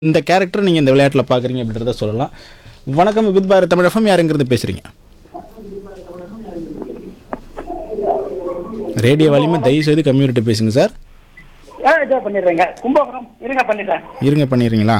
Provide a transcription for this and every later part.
இந்த கேரக்டர் நீங்கள் இந்த விளையாட்டில் பார்க்குறீங்க அப்படின்றத சொல்லலாம் வணக்கம் வித் பாரத் தமிழ் எஃப்எம் யாருங்கிறது பேசுகிறீங்க ரேடியோ வால்யூமை தயவு செய்து கம்யூனிட்டி பேசுங்க சார் ஆ இதோ பண்ணிடுறேங்க கும்பகோணம் இருங்க பண்ணிடுறேன் இருங்க பண்ணிடுறீங்களா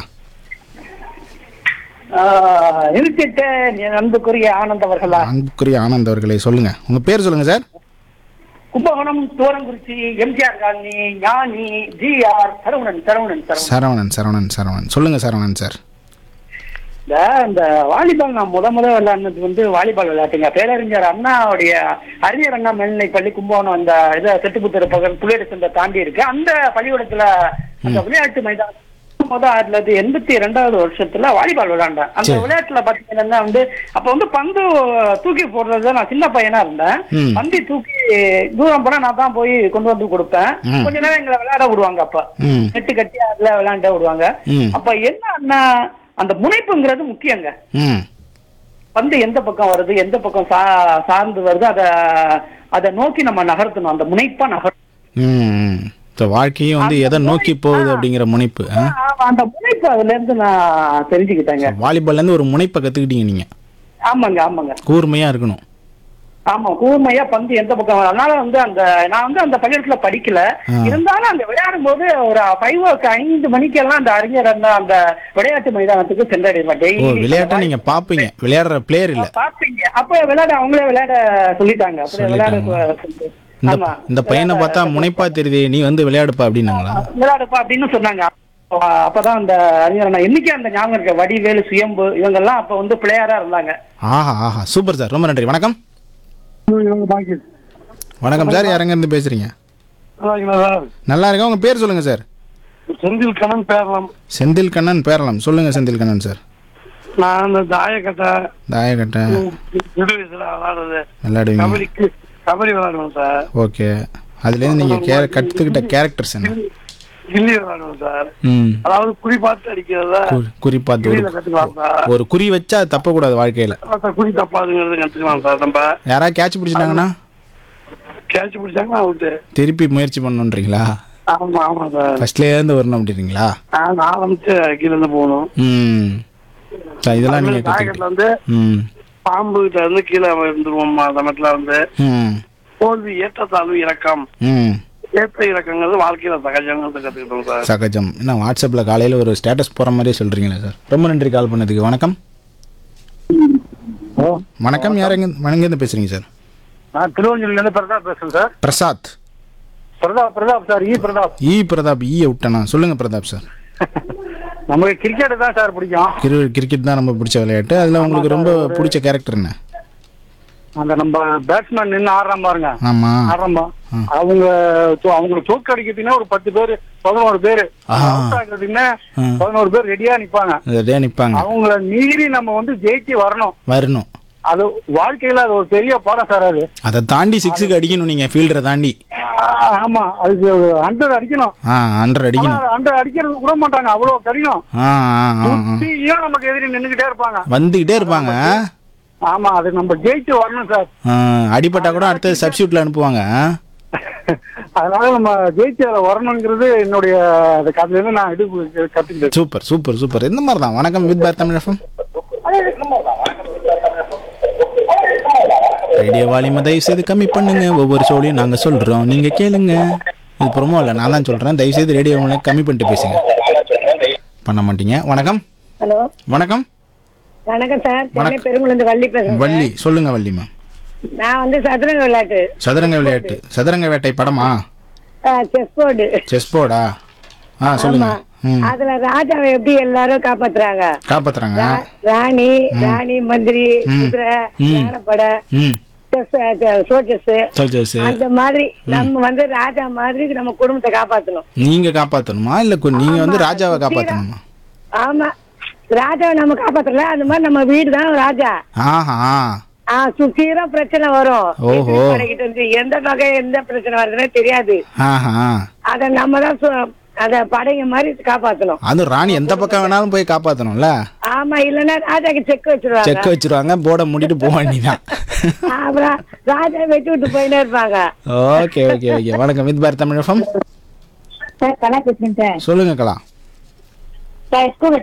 நிறுத்திட்டு அன்புக்குரிய ஆனந்த் அவர்களா அன்புக்குரிய ஆனந்த் அவர்களே சொல்லுங்கள் உங்கள் பேர் சொல்லுங்கள் sir Kumbakonam Thurangurichi MGR colony Gnani GR Saravanan Saravanan Saravanan Saravanan Saravanan Saravanan சொல்லுங்கள் சரவணன் சார் இந்த இந்த வாலிபால் நான் முத முத விளையாடுனது வந்து வாலிபால் விளையாட்டுங்க பேரறிஞர் அண்ணாவுடைய அறிஞர் அண்ணா மேல்நிலை பள்ளி கும்பகோணம் அந்த இதை செட்டுப்புத்தர பக்கம் புள்ளியட சந்தை தாண்டி இருக்கு அந்த பள்ளிக்கூடத்துல அந்த விளையாட்டு மைதானம் முத ஆயிரத்தி தொள்ளாயிரத்தி எண்பத்தி ரெண்டாவது வருஷத்துல வாலிபால் விளையாண்டேன் அந்த சரி. விளையாட்டுல பாத்தீங்கன்னா வந்து அப்ப வந்து பந்து தூக்கி போடுறது நான் சின்ன பையனா இருந்தேன் ம். பந்தி தூக்கி தூரம் போனா நான் தான் போய் கொண்டு வந்து கொடுப்பேன் ம். கொஞ்ச நேரம் எங்களை விளையாட விடுவாங்க அப்ப ம் நெட்டு கட்டி அதுல விளையாண்ட விடுவாங்க ம் அப்ப என்னன்னா அந்த முனைப்புங்கிறது முக்கியங்க ம் பந்து எந்த பக்கம் வருது எந்த பக்கம் சா சார்ந்து வருது அத அதை நோக்கி நம்ம நகர்த்தணும் அந்த முனைப்பா நகர் ம் ஸோ வாழ்க்கையும் வந்து எதை நோக்கி போகுது அப்படிங்கிற முனைப்பு ஆ? ஆமா, அந்த முனைப்பு அதுல இருந்து நான் தெரிஞ்சுக்கிட்டேங்க வாலிபால்லேருந்து ஒரு முனைப்பை கற்றுக்கிட்டீங்க நீங்கள் ஆமாங்க ஆமாங்க கூர்மையாக இருக்கணும் ஆமா கூர்மையா பந்து எந்த பக்கம் வரும். அதனால வந்து அந்த நான் வந்து அந்த பள்ளிக்கூடத்துல படிக்கல ஆ. இருந்தாலும் அந்த விளையாடும் போது ஒரு ஃபைவ் ஐந்து மணிக்கெல்லாம் அந்த அறிஞர் அண்ணா அந்த விளையாட்டு மைதானத்துக்கு சென்றடைவேன் ஓ டெய்லி விளையாட்டை நீங்கள் பார்ப்பீங்க விளையாடுற பிளேயர் இல்லை பாப்பீங்க அப்ப விளையாட அவங்களே விளையாட சொல்லிட்டாங்க அப்படியே விளையாட சொல்லிட்டு. இந்த ஆமா இந்த பையனை பார்த்தா முனைப்பா தெரியுது நீ வந்து விளையாடுப்பா அப்படின்னாங்களா விளையாடுப்பா அப்படின்னு சொன்னாங்க அப்ப- அப்பதான் அந்த அறிஞர் அண்ணா இன்னைக்கு அந்த ஞாபகம் இருக்க வடிவேலு சுயம்பு இவங்க எல்லாம் அப்ப வந்து பிளேயரா இருந்தாங்க ஆஹா ஆஹா சூப்பர் சார் ரொம்ப நன்றி வணக்கம் வணக்கம் சார் யாரங்க இருந்து பேசுறீங்க நல்லா இருக்கா உங்க பேர் சொல்லுங்க சார் செந்தில் கண்ணன் பேரலாம் செந்தில் கண்ணன் பேரலாம் சொல்லுங்க செந்தில் கண்ணன் சார் நான் அந்த தாயக்கட்டை தாயக்கட்டை சிறு வயசுல விளையாடுறது விளையாடுவீங்க கபடிக்கு கபடி விளையாடுவேன் சார் ஓகே அதுலேருந்து நீங்கள் கே கற்றுக்கிட்ட கேரக்டர்ஸ் என்ன கில்லி விளையாடுவேன் சார் ம் அதாவது குறி பார்த்து அடிக்கிறத குறி- குறி பார்த்து ஒரு கில்லியில கத்துக்கலாம் சார் ஒரு குறி வச்சா அது தப்பக்கூடாது வாழ்க்கையில் அதான் குறி தப்பாதுங்கிறது கத்துக்கலாம் சார் நம்ம யாராவது கேட்ச் பிடிச்சிட்டாங்கன்னா கேட்ச் பிடிச்சாங்கன்னா அவுட்டு திருப்பி முயற்சி பண்ணணுன்றீங்களா ஆமா ஆமா சார் ஃபர்ஸ்ட்லேருந்து வரணும் அப்படின்றீங்களா நான் ஆரம்பிச்சு கீழே இருந்து போகணும் ம் சார் இதெல்லாம் நீங்கள் தாயக்கட்டில் கற்றுக்கிட்டீங்க வந்து ம் பாம்பு கிட்ட இருந்து கீழே இருந்துருவோம் அந்த இடத்துல வந்து ம் தோல்வி ஏற்றத்தாழ்வு இறக்கம் ம் ஏற்ற இறக்கங்கிறது வாழ்க்கையில சகஜங்கிறது கத்துக்கிட்டோம் சார் சகஜம் என்ன வாட்ஸ்அப்பில் காலையில் ஒரு ஸ்டேட்டஸ் போகிற மாதிரியே சொல்கிறீங்களே சார் ரொம்ப நன்றி கால் பண்ணதுக்கு வணக்கம் வணக்கம் யார் எங்க எங்கேருந்து பேசுகிறீங்க சார் நான் திருவஞ்சூர்ல இருந்து பிரதாப் பேசுறேன் சார் பிரசாத் பிரதாப் பிரதாப் சார் ஈ பிரதாப் இ பிரதாப் ஈ விட்டனா சொல்லுங்கள் பிரதாப் சார் நமக்கு கிரிக்கெட் தான் சார் பிடிக்கும் கிரி கிரிக்கெட் தான் ரொம்ப பிடிச்ச விளையாட்டு அதில் உங்களுக்கு ரொம்ப பிடிச்ச கேரக்டர் என்ன அந்த நம்ம பேட்ஸ்மேன் நின்று ஆடுறான் பாருங்க ஆமாம் ஆடுறோம்பா அவங்க தோ- அவங்களுக்கு தோக்கு அடிக்கிறதுன்னா ஒரு பத்து பேர் பதினோரு பேர் ஆ. அவுட் ஆகுறதுன்னா ஆ. பதினோரு பேர் ரெடியா நிப்பாங்க அதே நிற்பாங்க அவங்கள மீறி நம்ம வந்து ஜெயிச்சு வரணும் வரணும் அது வாழ்க்கையில அது ஒரு பெரிய பாடம் சார் அது அதை தாண்டி சிக்ஸுக்கு அடிக்கணும் நீங்கள் ஃபீல்டரை தாண்டி ஆ, ஆமா அதுக்கு ஹண்ட்ரட் அடிக்கணும் ஆ ஹண்ட்ரட் அடிக்கணும் ஹண்ட்ரட் அடிக்கிறது விட மாட்டாங்க அவ்வளவு கடினம் ஆ ஆ ஆ ஆ. சுத்தியும் நமக்கு எதிரி நின்னுகிட்டே இருப்பாங்க வந்துக்கிட்டே இருப்பாங்க ஆமா அது நம்ம ஜெயிச்சு வரணும் சார் ஆ, அடிபட்டா கூட அடுத்தது சப்ஸ்டியூட்டில் அனுப்புவாங்க ஆ? அதனால நம்ம ஜெயிச்சு அதுல வரணுங்கிறது என்னுடைய அந்த கதையில இருந்து நான் இது கத்துக்கிட்டேன் சூப்பர் சூப்பர் சூப்பர் இந்த மாதிரி தான் வணக்கம் வித் பார் தமிழ் எஃப்எம் ரேடியோ வால்யூமை தயவு செய்து கம்மி பண்ணுங்க ஒவ்வொரு ஷோலையும் நாங்கள் சொல்கிறோம் நீங்கள் கேளுங்க இது ப்ரோமோ இல்லை நான் தான் சொல்கிறேன் தயவு செய்து ரேடியோ வால்யூமை கம்மி பண்ணிட்டு பேசுங்க பண்ண மாட்டீங்க வணக்கம் ஹலோ வணக்கம் வணக்கம் சார் சென்னை வணக்கம். பெருங்குளந்து வள்ளி பேசுறேன் வள்ளி சொல்லுங்க வள்ளிமா நான் வந்து சதுரங்க விளையாட்டு சதுரங்க விளையாட்டு சதுரங்க வேட்டை படமா செஸ் போர்டு செஸ் போர்டா ஆ சொல்லுங்க ம் அதுல ராஜாவை எப்படி எல்லாரும் காப்பாத்துறாங்க காப்பாத்துறாங்க ரா- ராணி ராணி மந்திரி குதிரை ம். யானைப்படை ம் செஸ் சோச்சஸ் சோல்ஜர்ஸ் அந்த மாதிரி நம்ம வந்து ராஜா மாதிரி நம்ம குடும்பத்தை காப்பாத்தணும் நீங்க காப்பாத்தணுமா இல்ல கு- நீங்க வந்து ராஜாவை காப்பாத்தணுமா ஆமா ராஜாவை நம்ம காப்பாத்தல அந்த மாதிரி நம்ம வீடு தான் ராஜா ஆஹா ஆ சுத்தீரம் பிரச்சனை வரும் ஓஹோ. எதிரி படைக்கிட்ட இருந்து எந்த வகை எந்த பிரச்சனை வருதுன்னே தெரியாது ஆஹா அத நம்ம தான் சு- அத படைங்க மாதிரி காப்பாத்தணும் அதுவும் ராணி எந்த பக்கம் வேணாலும் போய் காப்பாத்தணும்ல ஆமா இல்லன்னா ராஜாக்கு செக் வச்சிருவாங்க செக் வச்சிருவாங்க போர்டை மூடிட்டு போக வேண்டியதான் அப்புறம் ராஜா வச்சு விட்டு போயினே இருப்பாங்க ஓகே ஓகே ஓகே வணக்கம் வித் பார் தமிழ் எஃப்எம் சார் கலா பேசுறேன் சார் சொல்லுங்க கலா ஸ்கூல்